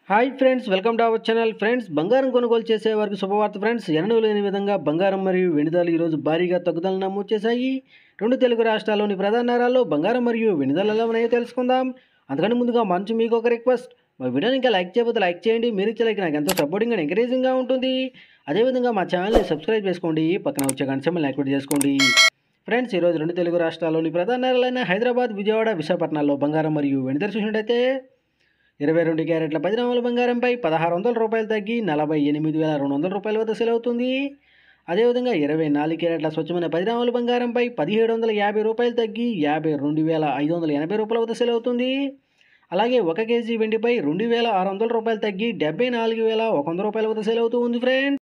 hi friends welcome to our channel friends బంగారం కొనుగోలు చేసే వారికి శుభవార్త ఫ్రెండ్స్ ఎన్నడూ లేని విధంగా బంగారం మరియు వెండి ధరలు ఈరోజు భారీగా తగ్గుదల నమోదు చేశాయి రెండు తెలుగు రాష్ట్రాల్లోని ప్రధాన నగరాల్లో బంగారం మరియు వెండి ధరలు ఎలా ఉన్నాయో తెలుసుకుందాం అందుకని ముందుగా మంచి మీకు ఒక రిక్వెస్ట్ మా వీడియోని ఇంకా లైక్ చేయకపోతే లైక్ చేయండి మీరు ఇచ్చే లైక్ నాకు ఎంతో సపోర్టింగ్ అండ్ ఎంకరేజింగ్గా ఉంటుంది అదేవిధంగా మా ఛానల్ని సబ్స్క్రైబ్ చేసుకోండి పక్కన వచ్చే గంటసమ్మల్ని యాక్టివేట్ చేసుకోండి ఫ్రెండ్స్ ఈరోజు రెండు తెలుగు రాష్ట్రాల్లోని ప్రధాన నగరాలైన హైదరాబాద్ విజయవాడ విశాఖపట్నాల్లో బంగారం మరియు వెండి ధర చూసినట్టయితే ఇరవై రెండు క్యారెట్ల పది గ్రాముల బంగారంపై పదహారు వందల రూపాయలు తగ్గి నలభై ఎనిమిది వేల రెండు వందల రూపాయల వద్ద సేల్ అవుతుంది అదేవిధంగా ఇరవై నాలుగు క్యారెట్ల స్వచ్ఛమైన పది గ్రాముల బంగారంపై పదిహేడు వందల యాభై రూపాయలు తగ్గి యాభై రెండు వేల ఐదు వందల ఎనభై రూపాయల వద్ద సేల్ అవుతుంది అలాగే ఒక కేజీ వెండిపై రెండు వేల ఆరు వందల రూపాయలు తగ్గి డెబ్బై నాలుగు వేల ఒక వంద రూపాయల వద్ద సేల్ అవుతూ ఉంది ఫ్రెండ్స్